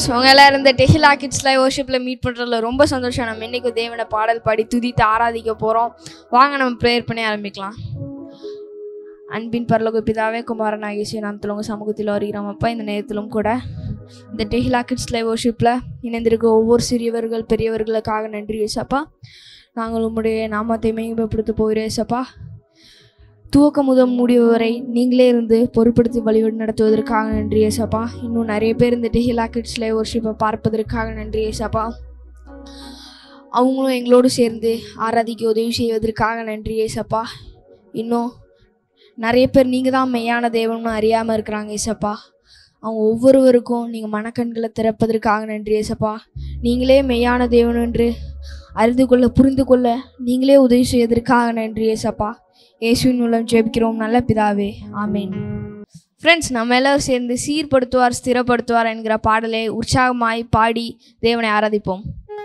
உங்க எல்லாரும் இந்த டெஹிலா கிட்ஸ் லைவ் வர்ஷிப்பில் மீட் பண்ணுறதுல ரொம்ப சந்தோஷம் நம்ம இன்னைக்கு தேவனை பாடல் பாடி துதித்து ஆராதிக்க போகிறோம் வாங்க நம்ம ப்ரேயர் பண்ணி ஆரம்பிக்கலாம் அன்பின் பரலோக பிதாவே குமாரன் ஆகிய நாமத்தில் உங்கள் சமூகத்தில் வருகிறோம் அப்பா இந்த நேரத்திலும் கூட இந்த டெஹிலா கிட்ஸ் லைவ் வர்ஷிப்பில் இணைந்திருக்க ஒவ்வொரு சிறியவர்கள் பெரியவர்களுக்காக நன்றி ஏசப்பா நாங்கள் உம்முடைய நாமத்தை மேம்படுத்த போகிறோம் ஏசப்பா துவக்க முதல் முடிவு வரை நீங்களே இருந்து பொறுப்படுத்தி வழிபடி நடத்துவதற்காக நன்றி ஏசப்பா இன்னும் நிறைய பேர் இந்த டெஹிலா கிட்ஸ் லைவ் வர்ஷிப்பை பார்ப்பதற்காக நன்றி ஏசப்பா அவங்களும் எங்களோடு சேர்ந்து ஆராதிக்க உதவி செய்வதற்காக நன்றி ஏசப்பா இன்னும் நிறைய பேர் நீங்கள் தான் மெய்யான தேவன்னு அறியாமல் இருக்கிறாங்க ஏசப்பா அவங்க ஒவ்வொருவருக்கும் நீங்கள் மனக்கண்களை திறப்பதற்காக நன்றி ஏசப்பா நீங்களே மெய்யான தேவன் என்று அறிந்து கொள்ள புரிந்து கொள்ள நீங்களே உதவி செய்வதற்காக நன்றி ஏசப்பா இயேசுவின் மூலம் ஜெபிக்கிறோம் நல்ல பிதாவே ஆமேன் ஃப்ரெண்ட்ஸ் நம்ம எல்லாரும் சேர்ந்து சீர்படுத்துவார் ஸ்திரப்படுத்துவார் என்கிற பாடலை உற்சாகமாய் பாடி தேவனை ஆராதிப்போம்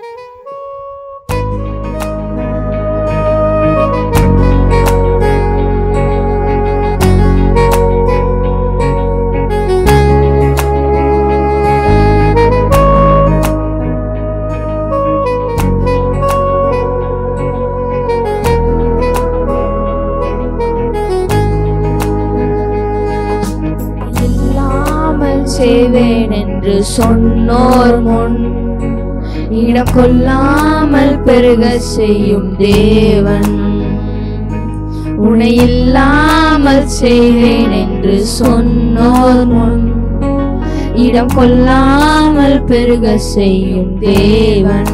இல்லாமல் செய்வேன் என்று சொன்னோர் முன் இடம் கொள்ளாமல் பெருக செய்யும் தேவன் உன்னை இல்லாமல் செய்வேன் என்று சொன்னோர் முன் இடம் கொள்ளாமல் பெருக செய்யும் தேவன்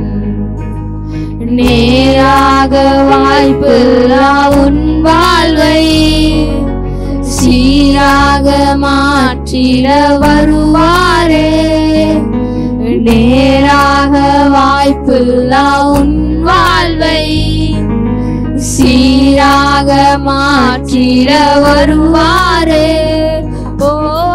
நேராக வாய்ப்பில்லா உன் வாழ்வை சீராக மாற்றிட வருவாரே நேராக வாய்ப்பில்லா உன் வாழ்வை சீராக மாற்றிட வருவாரே ஓ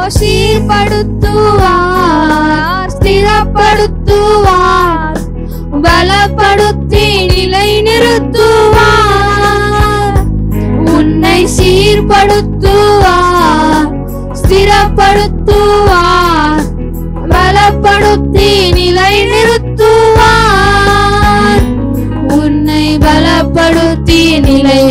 சீர்படுத்துவார் ஸ்திரப்படுத்துவார் பலப்படுத்தி நிலை நிறுத்துவார் உன்னை சீர்படுத்துவார் ஸ்திரப்படுத்துவார் பலப்படுத்தி நிலை நிறுத்துவார் உன்னை பலப்படுத்தி நிலை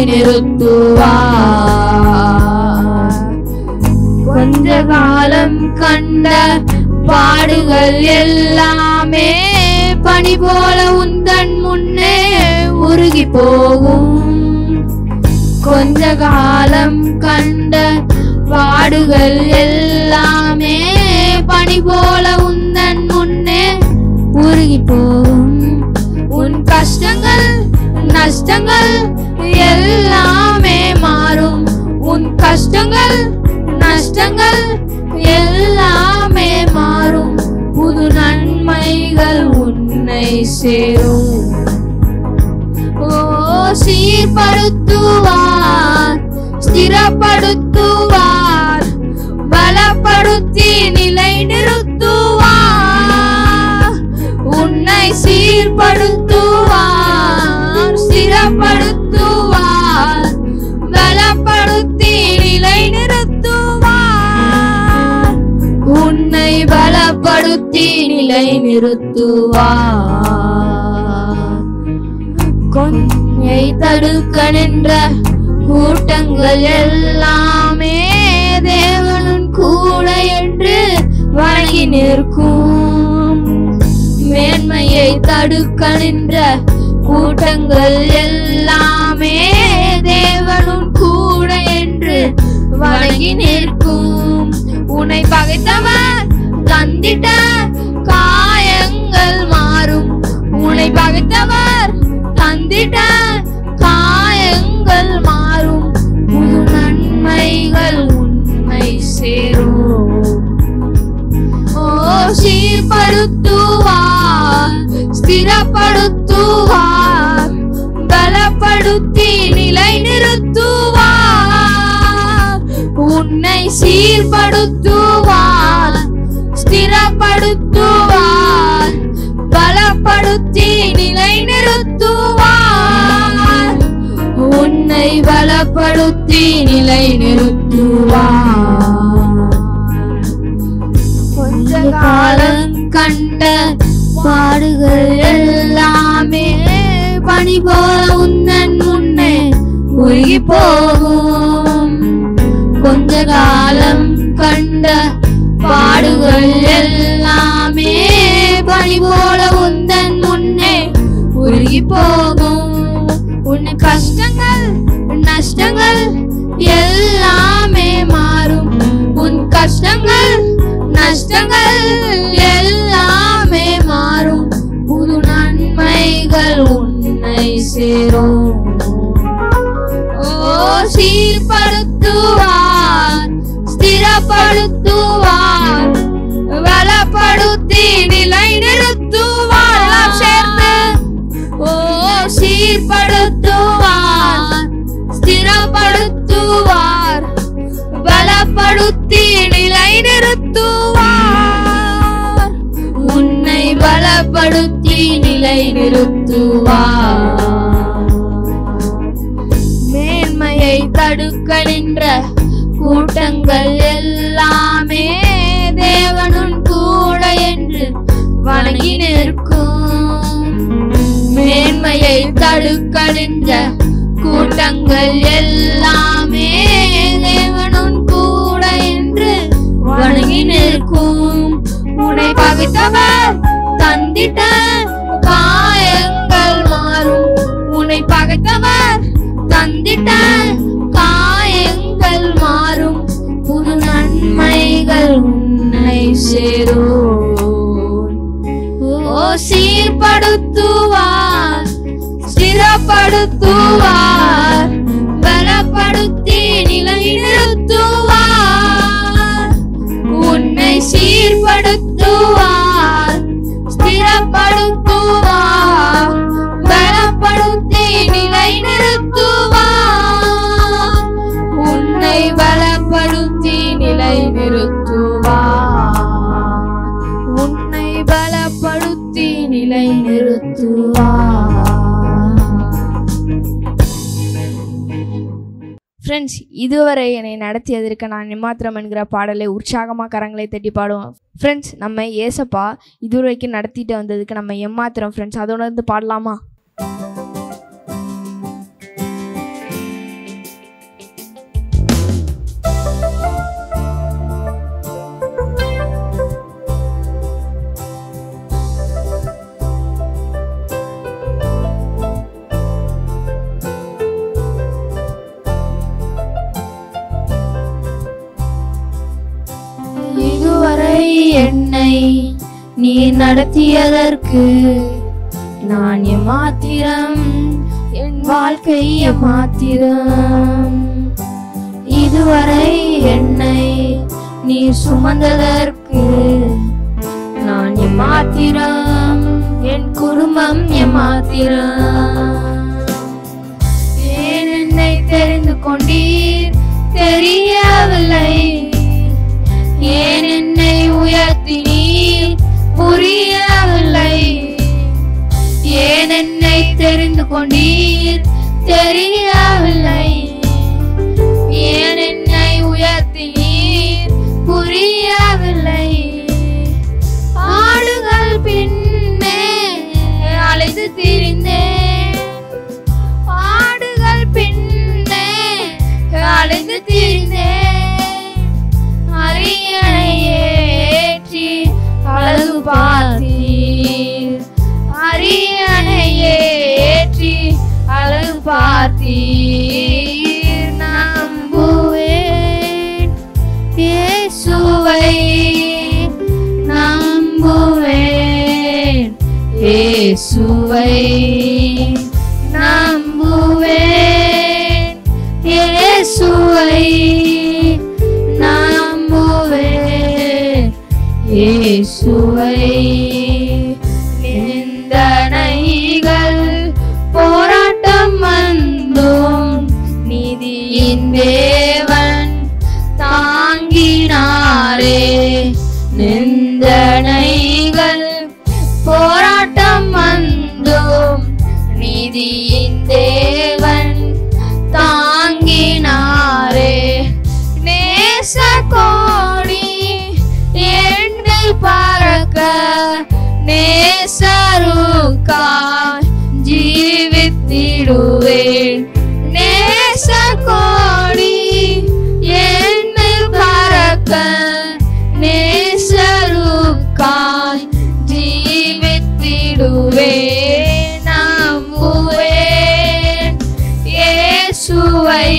நிறுத்துவார் கொஞ்ச காலம் கண்ட பாடுகள் எல்லாமே பனி போல உந்தன் முன்னே உருகி போகும் கொஞ்ச காலம் கண்ட பாடுகள் எல்லாமே பனி போல உந்தன் முன்னே உருகி போகும் உன் கஷ்டங்கள் நஷ்டங்கள் எல்லாமே மாறும் உன் கஷ்டங்கள் நஷ்டங்கள் எல்லாமே மாறும் புது நன்மைகள் உன்னை சேரும் ஓ சீர்படுத்துவார் ஸ்திரப்படுத்துவார் பலப்படுத்தி நிலை நிறுத்துவார் உன்னை சீர்படுத்துவார் ஸ்திரப்படுத்துவார் பலப்படுத்தி நிலை நிறுத்துவார் உன்னை பலப்படுத்தி நிலை நிறுத்துவார் கொஞ்சை தடுக்க நின்ற கூட்டங்கள் எல்லாமே தேவனும் கூட என்று வணங்கி நிற்கும் மேன்மையை தடுக்க நின்ற கூட்டங்கள் எல்லாமே தேவனும் கூட என்று வணங்கி நிற்கும் உன்னை பகைத்தவர் தந்திட்ட காயங்கள் மாறும் உன்னை பகைத்தவர் தந்திட்ட காயங்கள் மாறும் புது நன்மைகள் உண்மை சேரும் ஓ சீர்படுத்துவார் ஸ்திரப்படுத்துவார் பலப்படுத்தி நிலை நிறுத்துவார் உன்னை சீர்படுத்துவார் ஸ்திரப்படுத்துவார் பலப்படுத்தி நிலை நிறுத்துவார் உன்னை பலப்படுத்தி நிலை நிறுத்துவார் கொஞ்ச காலம் பட்ட பாடுகள் எல்லாமே பனி போல உந்தன் முன்னே உருகி போகும் கொஞ்ச காலம் கண்ட பாடுகள் எல்லாமே பனி போல உந்தன் முன்னே உருகி போகும் உன் கஷ்டங்கள் உன் நஷ்டங்கள் எல்லாமே மாறும் உன் கஷ்டங்கள் நஷ்டங்கள் எல்லாமே மாறும் புது நன்மைகள் உன்னை சேரும் ஓ சீர்படுத்துவார் ஸ்திரப்படுத்துவார் வளப்படுத்தி நிலை நிறுத்துவார் எல்லாம் சேர்ந்து ஓ சீர்படுத்துவார் ஸ்திரப்படுத்துவார் பலப்படுத்தி நிலை நிறுத்துவார் உன்னை பலப்படுத்தி நிலை நிறுத்துவார் மேன்மையை தடுக்க நின்ற கூட்டங்கள் எல்லாமே தேவனுன் கூட என்று வணங்கி நிற்கும் மேன்மையை தடுக்க நின்ற கூட்டங்கள் எல்லாமே தேவனுன் கூட என்று வணங்கி நிற்கும் உன்னை பகைத்தவர் தந்திட்ட காயங்கள் மாறும் உன்னை பகைத்தவர் தந்திட்ட காயங்கள் மாறும் புது நன்மைகள் உன்னை சேரும் ஓ சீர்படுத்துவார் ஸ்திரப்படுத்துவார் பலப்படுத்தி நிலை நிறுத்துவார் உன்னை சீர்படுத்துவார் ஸ்திரப்படுத்துவார் பலப்படுத்தி நிலை நிறுத்துவார் உன்னை பலப்படுத்தி நிலை நிறுத்துவார் உன்னை பலப்படுத்தி நிலை நிறுத்துவார் ஃப்ரெண்ட்ஸ் இதுவரை என்னை நடத்தியதற்கு நான் நிமாத்திரம் என்கிற பாடலை உற்சாகமாக கரங்களை தட்டி பாடுவோம் ஃப்ரெண்ட்ஸ் நம்ம ஏசப்பா இதுவரைக்கும் நடத்திட்டு வந்ததுக்கு நம்ம எம்மாத்திரம் ஃப்ரெண்ட்ஸ் அதோட இருந்து பாடலாமா இதுவரை என்னை நீ நடத்தியதற்கு நான் எம்மாத்திரம் என் வாழ்க்கை எம்மாத்திரம் இதுவரை என்னை நீ சுமந்ததற்கு நான் எம்மாத்திரம் என் குடும்பம் எம்மாத்திரம் ஏன் என்னை தெரிந்து கொண்டீர் தெரியவில்லை ஏன் என்னை உயர்த்தினீர் புரியவில்லை ஏன் என்னை தெரிந்து கொண்டீர் தெரியவில்லை ஏன் என்னை உயர்த்தினீர் புரியவில்லை ஆடுகள் பின்னே அழைத்து திரிந்தேன் ஆடுகள் பின்னே அழைத்து திரிந்தேன் அரியணை ஏற்றி அழகு பார்த்தீர் அரியணை ஏற்றி அழகு பார்த்தீர் நம்புவேன் இயேசுவை நம்புவேன் இயேசுவை நம்புவேன் இயேசுவை நம்புவேன் இயேசுவை நிந்தனைகள் போராட்டம் வந்தும் நீதியின் தேவன் தாங்கினாரே நிந்தனைகள் போராட்டம் வந்தும் நீதியின் தேவன் தாங்கினாரே நேச கோடி எண்ணில் பறக்க நம்பிடுவேன் நம்புவேன் இயேசுவை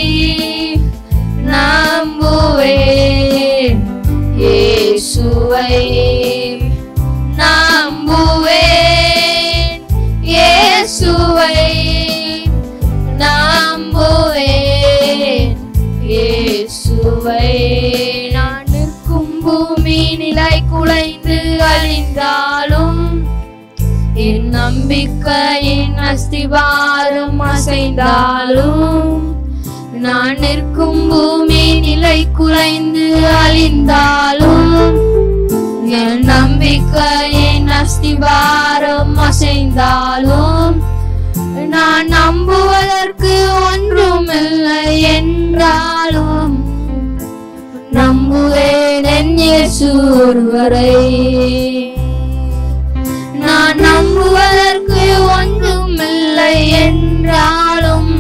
நம்புவேன் இயேசுவை நம்புவேன் இயேசுவை நம்புவேன் இயேசுவை நான் நிற்கும் பூமி நிலை குலைந்து அழிந்தாலும் என் நம்பிக்கையின் அஸ்திவாரம் அசைந்தாலும் நான் நிற்கும் பூமி நிலை குலைந்து அழிந்தாலும் என் நம்பிக்கையின் அஸ்திவாரம் அசைந்தாலும் நான் நம்புவதற்கு ஒன்றுமில்லை என்றாலும் நம்புவேன் என் இயேசு ஒருவரை நான் நம்புவதற்கு ஒன்றுமில்லை என்றாலும்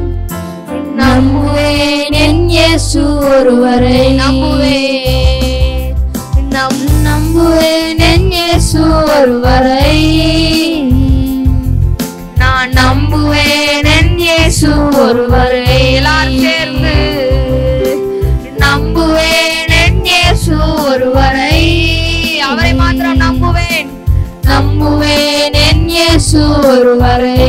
நம்புவேன் என் இயேசு ஒருவரை நம்புவேன் நம் நம்புவேன் என் இயேசு ஒருவரை நான் நம்புவேன் என் இயேசு ஒருவரை எல்லாரும் சேர்ந்து நம்புவேன் என் இயேசு ஒருவரை அவரை மாத்திரம் நம்புவேன் நம்புவேன் என் இயேசு ஒருவரை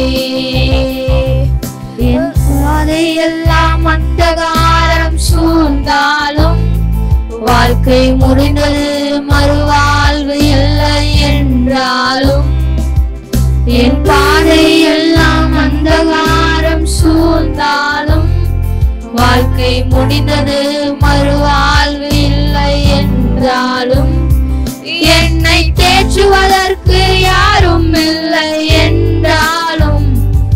என் பாதையெல்லாம் அந்தகாரம் சூழ்ந்தாலும் வாழ்க்கை முடிந்தது மறுவாழ்வு இல்லை என்றாலும் என் பாதை எல்லாம் அந்தகாரம் சூழ்ந்தாலும் வாழ்க்கை முடிந்தது மறுவாழ்வு இல்லை என்றாலும் என்னை தேற்றுவதற்கு யாரும் இல்லை என்றாலும்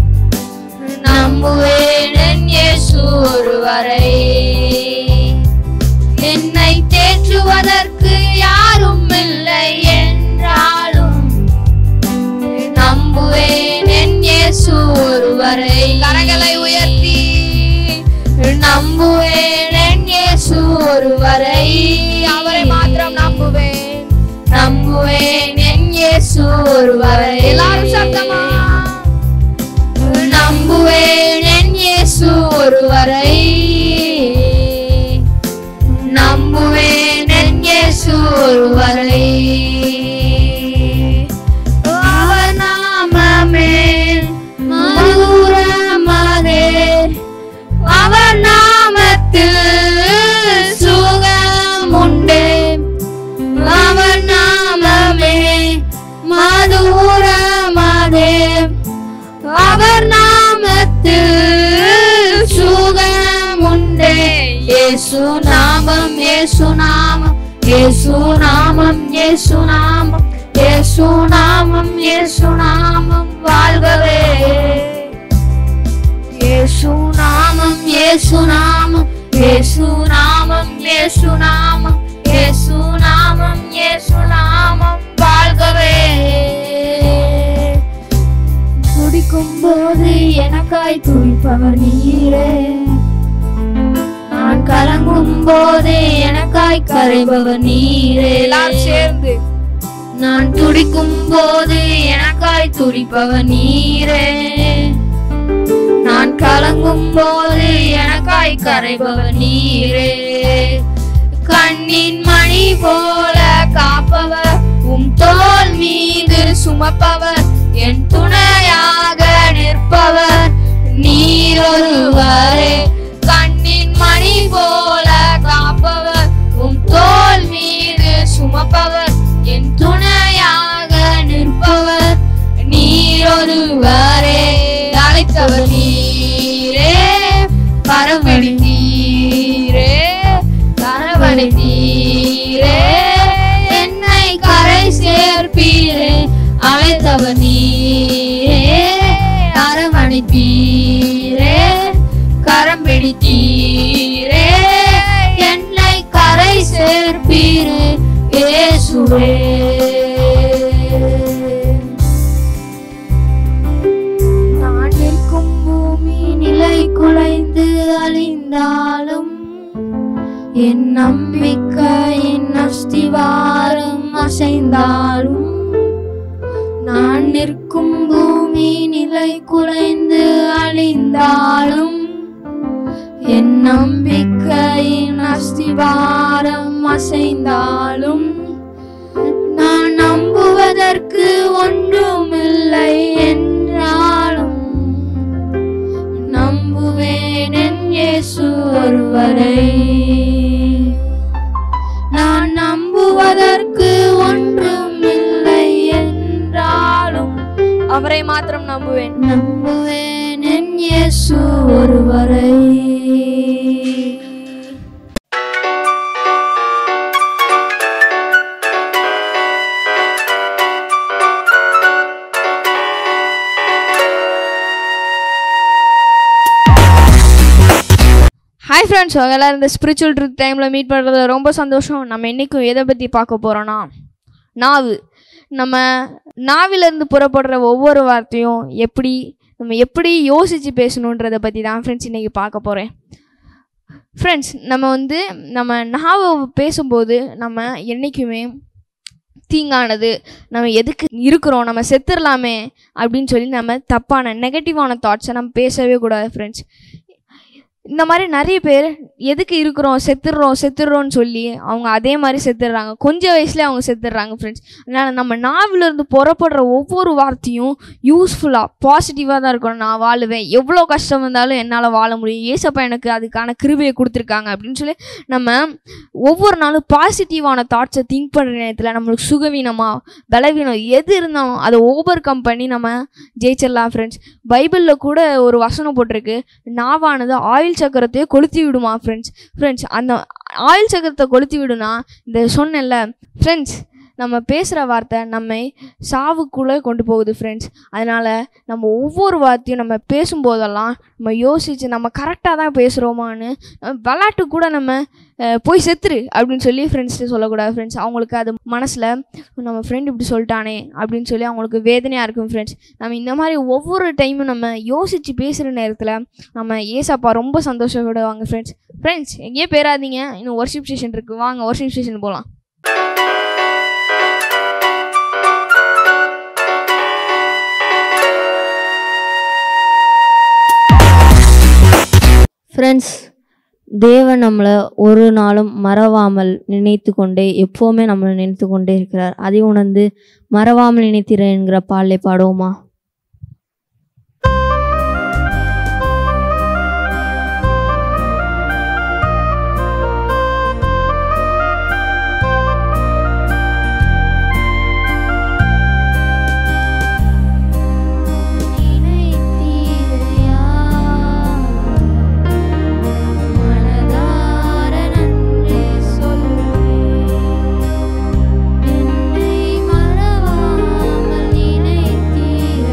நம்புவேன் என் இயேசு ஒருவரை என்னை தேற்றுவதற்கு யாரும் இல்லை என்றாலும் நம்புவேன் என் இயேசு ஒருவரை கரங்களை உயர்த்தி நம்புவேன் என் இயேசு ஒருவரை அவரை மாத்திரம் நம்புவேன் நம்புவேன் என் இயேசு ஒருவரை எல்லாரும் சத்தமா நம்புவேன் என் இயேசு ஒருவரை நம்புவேன் என் இயேசு ஒருவரை அவர் நாமமே மதுரமதே அவர் நாமத்தில் சுகம் உண்டே அவர் நாமமே மதுரமதே அவர் நாமத்தில் சுகம் உண்டே இயேசு நாமம் இயேசு நாமம் இயேசு நாமம் இயேசு நாமம் இயேசு நாமம் இயேசு நாமம் வாழ்கவே இயேசு நாமம் இயேசு நாமம் இயேசு நாமம் இயேசு நாமம் இயேசு நாமம் இயேசு நாமம் வாழ்கவே துடிக்கும் போது எனக்காய் துடிப்பவர் நீரே நான் கலங்கும் போது எனக்காய் கரைபவர் நீரே எல்லாரும் சேர்ந்து நான் துடிக்கும் போது எனக்காய் துடிப்பவர் நீரே நான் கலங்கும் போது எனக்காய் கரைபவர் நீரே கண்ணின் மணி போல காப்பவர் உம் தோல் மீது சுமப்பவர் என் துணையாக நிற்பவர் நீர் ஒருவரே கண்ணின் மணி போல காப்பவர் உம் தோல் மீது சுமப்பவர் என் துணையாக நிற்பவர் நீர் ஒருவரே அழைத்தவர் நீரே பரவடி நீரே கரவடி நீரே என்னை கரை சேர்ப்பீரே அழைத்தவர் நீரே அரவணைப்பீரே கரம் பிடித்தீரே என்னை கரை சேர்ப்பீரே இயேசுவே நான் நிற்கும் பூமி நிலை குலைந்து அழிந்தாலும் என் நம்பிக்கையின் அஸ்திவாரம் அசைந்தாலும் நான் நிற்கும் பூமி நிலை குலைந்து அழிந்தாலும் என் நம்பிக்கையின் அஸ்திவாரம் அசைந்தாலும் நான் நம்புவதற்கு ஒன்றுமில்லை என்றாலும் நம்புவேன் என் இயேசு ஒருவரை நான் நம்புவதற்கு ஒன்றுமில்லை என்றாலும் அவரை மாத்திரம் நம்புவேன் நம்புவேன் என் இயேசு ஒருவரை ஹாய் ஃப்ரெண்ட்ஸ் எல்லாரும் இந்த ஸ்பிரிச்சுவல் ட்ரிப் டைமில் மீட் பண்ணுறதுல ரொம்ப சந்தோஷம் நம்ம இன்றைக்கும் எதை பற்றி பார்க்க போகிறோன்னா நாவு நம்ம நாவிலேருந்து புறப்படுற ஒவ்வொரு வார்த்தையும் எப்படி நம்ம எப்படி யோசித்து பேசணுன்றதை பற்றி தான் ஃப்ரெண்ட்ஸ் இன்றைக்கி பார்க்க போகிறேன் ஃப்ரெண்ட்ஸ் நம்ம வந்து நம்ம நாவை பேசும்போது நம்ம என்றைக்குமே தீங்கானது நம்ம எதுக்கு இருக்கிறோம் நம்ம செத்துடலாமே அப்படின்னு சொல்லி நம்ம தப்பான நெகட்டிவான தாட்ஸை நம்ம பேசவே கூடாது ஃப்ரெண்ட்ஸ் இந்த மாதிரி நிறைய பேர் எதுக்கு இருக்கிறோம் செத்துடுறோம் செத்துடுறோம்னு சொல்லி அவங்க அதே மாதிரி செத்துடுறாங்க கொஞ்ச வயசுலேயே அவங்க செத்துடுறாங்க ஃப்ரெண்ட்ஸ் அதனால் நம்ம நாவிலிருந்து புறப்படுற ஒவ்வொரு வார்த்தையும் யூஸ்ஃபுல்லாக பாசிட்டிவாக தான் இருக்கணும் நான் வாழுவேன் எவ்வளோ கஷ்டம் வந்தாலும் என்னால் வாழ முடியும் ஏசப்பா எனக்கு அதுக்கான கிருபையை கொடுத்துருக்காங்க அப்படின்னு சொல்லி நம்ம ஒவ்வொரு நாளும் பாசிட்டிவான தாட்ஸை திங்க் பண்ணுற நேரத்தில் நம்மளுக்கு சுகவீனமாக பலவீனம் எது இருந்தாலும் அதை ஓவர் கம் பண்ணி நம்ம ஜெயிச்சிடலாம் ஃப்ரெண்ட்ஸ் பைபிளில் கூட ஒரு வசனம் போட்டிருக்கு நாவானது ஆயில் சக்கரத்தையே கொளுத்தி விடுமா ஃப்ரெண்ட்ஸ் ஃப்ரெண்ட்ஸ் அந்த ஆயில் சக்கரத்தை கொளுத்தி விடுனா இந்த சொன்னேன்ல ஃப்ரெண்ட்ஸ் நம்ம பேசுகிற வார்த்தை நம்மை சாவுக்குள்ளே கொண்டு போகுது ஃப்ரெண்ட்ஸ் அதனால் நம்ம ஒவ்வொரு வார்த்தையும் நம்ம பேசும்போதெல்லாம் நம்ம யோசித்து நம்ம கரெக்டாக தான் பேசுகிறோமான்னு விளாட்டு கூட நம்ம அஹ், போய் செத்துரு அப்படின்னு சொல்லி ஃப்ரெண்ட்ஸ்ட்டு சொல்லக்கூடாது ஃப்ரெண்ட்ஸ் அவங்களுக்கு அது மனசில் நம்ம ஃப்ரெண்ட் இப்படி சொல்லிட்டானே அப்படின்னு சொல்லி அவங்களுக்கு வேதனையாக இருக்கும் ஃப்ரெண்ட்ஸ் நம்ம இந்த மாதிரி ஒவ்வொரு டைமும் நம்ம யோசித்து பேசுகிற நேரத்தில் நம்ம ஏசாப்பா ரொம்ப சந்தோஷப்படுவாங்க ஃப்ரெண்ட்ஸ் ஃப்ரெண்ட்ஸ் எங்கேயே பேராதீங்க இன்னும் ஒர்ஷிப் ஸ்டேஷன் இருக்குது வாங்க ஒர்ஷிப் ஸ்டேஷன் போகலாம் ஃப்ரெண்ட்ஸ் தேவன் நம்மளை ஒரு நாளும் மறவாமல் நினைத்து கொண்டே எப்போவுமே நம்மளை நினைத்து கொண்டே இருக்கிறார் அதை உணர்ந்து மறவாமல் நினைத்திர என்கிற பாடலை பாடுவோமா நினைத்தீரையா மனதார நன்றி சொல்வேன் என்னை மறவாமல் நினைத்தீரையா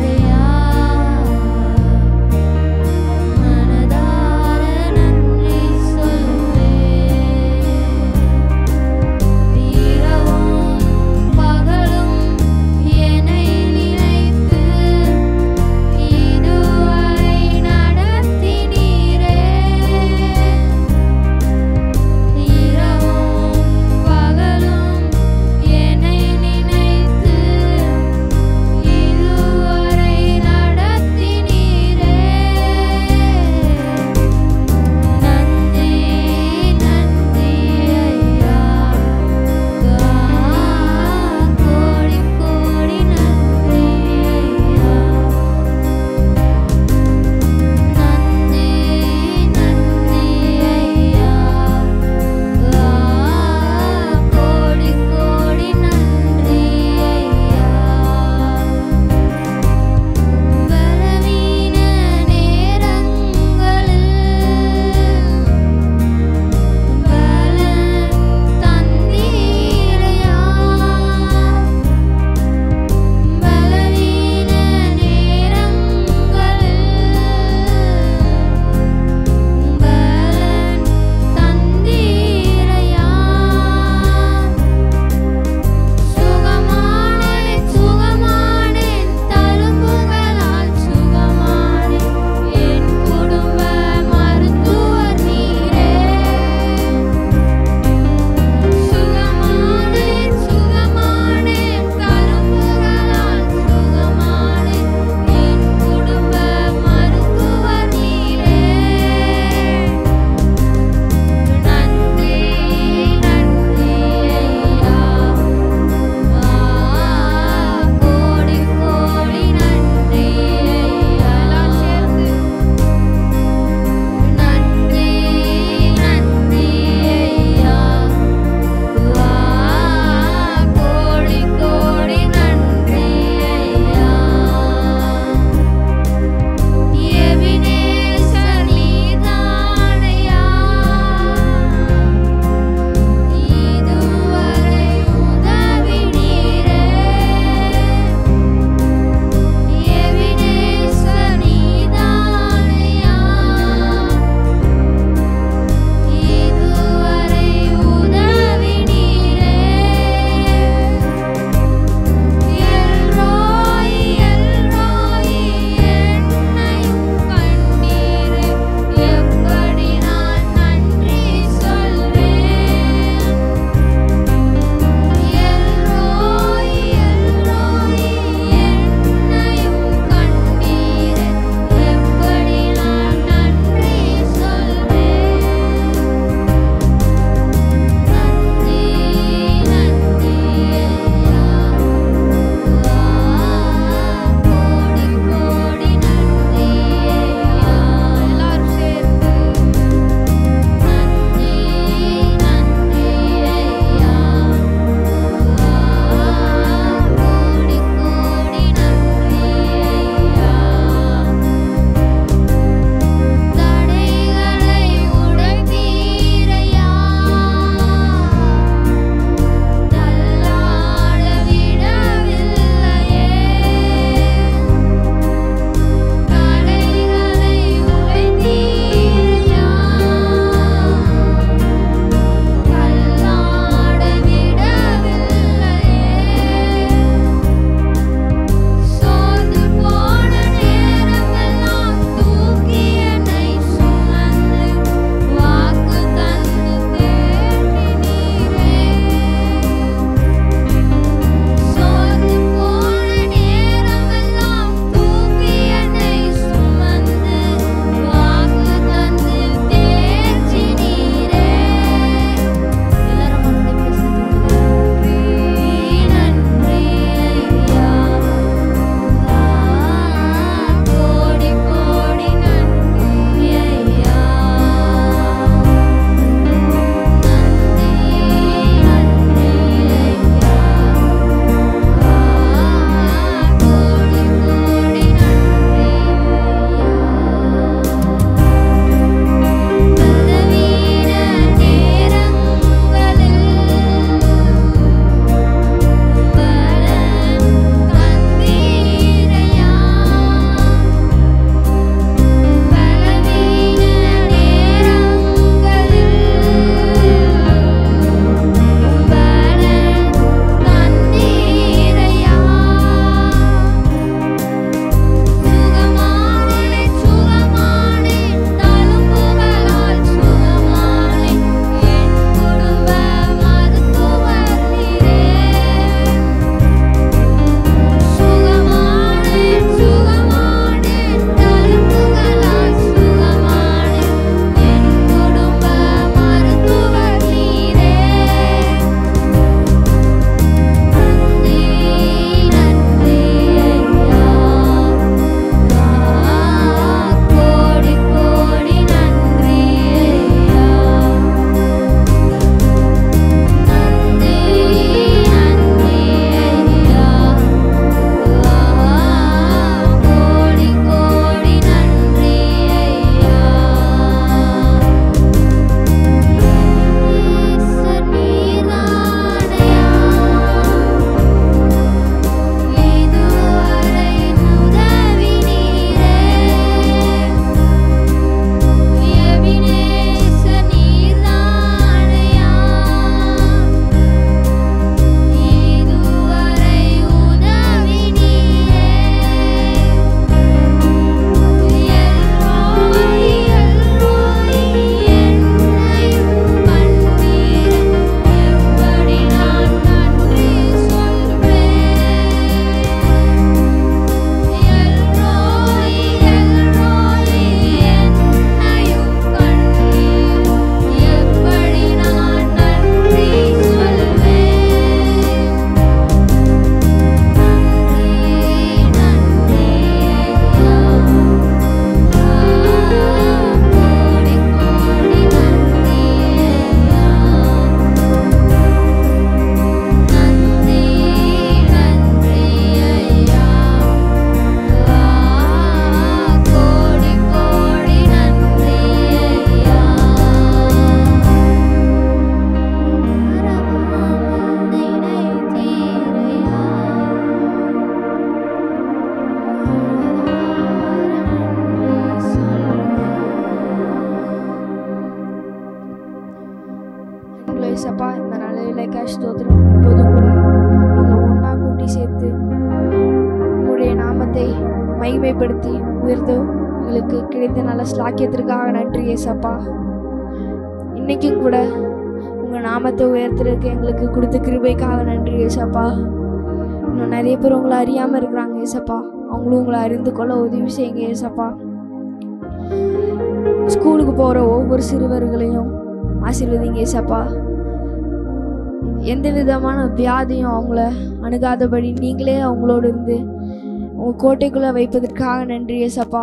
மகிமைப்படுத்தி உயர்த்த எங்களுக்கு கிடைத்த நல்ல ஸ்லாக்கியத்திற்காக நன்றி ஏசப்பா இன்னைக்கும் கூட உங்கள் நாமத்தை உயர்த்துறதுக்கு எங்களுக்கு கொடுத்த கிருபைக்காக நன்றி ஏசப்பா இன்னும் நிறைய பேர் உங்களை அறியாமல் இருக்கிறாங்க ஏசப்பா அவங்களும் உங்களை அறிந்து கொள்ள உதவி செய்யுங்க ஏசப்பா ஸ்கூலுக்கு போகிற ஒவ்வொரு சிறுவர்களையும் ஆசீர்வதிங்க ஏசப்பா எந்த விதமான வியாதியும் அவங்கள அணுகாதபடி நீங்களே அவங்களோடு இருந்து உங்கள் கோட்டைக்குள்ளே வைப்பதற்காக நன்றி ஏசப்பா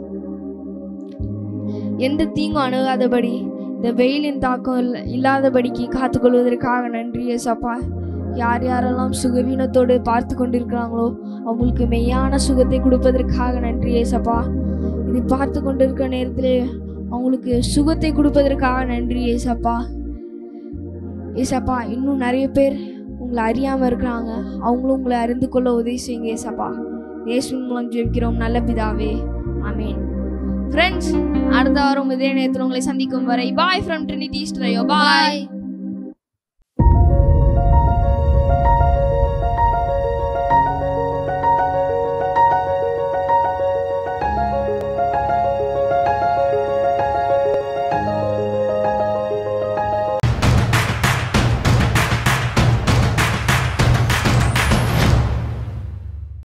எந்த தீங்கும் அணுகாதபடி இந்த வெயிலின் தாக்கம் இல்ல இல்லாதபடிக்கு காத்துக்கொள்வதற்காக நன்றி ஏசப்பா யார் யாரெல்லாம் சுகவீனத்தோடு பார்த்து கொண்டிருக்கிறாங்களோ அவங்களுக்கு மெய்யான சுகத்தை கொடுப்பதற்காக நன்றி ஏசப்பா இது பார்த்து கொண்டிருக்கிற நேரத்திலே அவங்களுக்கு சுகத்தை கொடுப்பதற்காக நன்றி ஏசப்பா ஏசப்பா இன்னும் நிறைய பேர் உங்களை அறியாமல் இருக்கிறாங்க அவங்களும் உங்களை அறிந்து கொள்ள உதவி செய்யுங்க ஏசப்பா இயேசுவின் மூலம் ஜெபிக்கிறோம் நல்ல பிதாவே ஆமீன் ஃப்ரெண்ட்ஸ் அடுத்த வாரம் இதே நேரத்தில் உங்களை சந்திக்கும் வரை பாய் ஃப்ரம் ட்ரினிட்டி ஸ்ட்ரையோ பாய்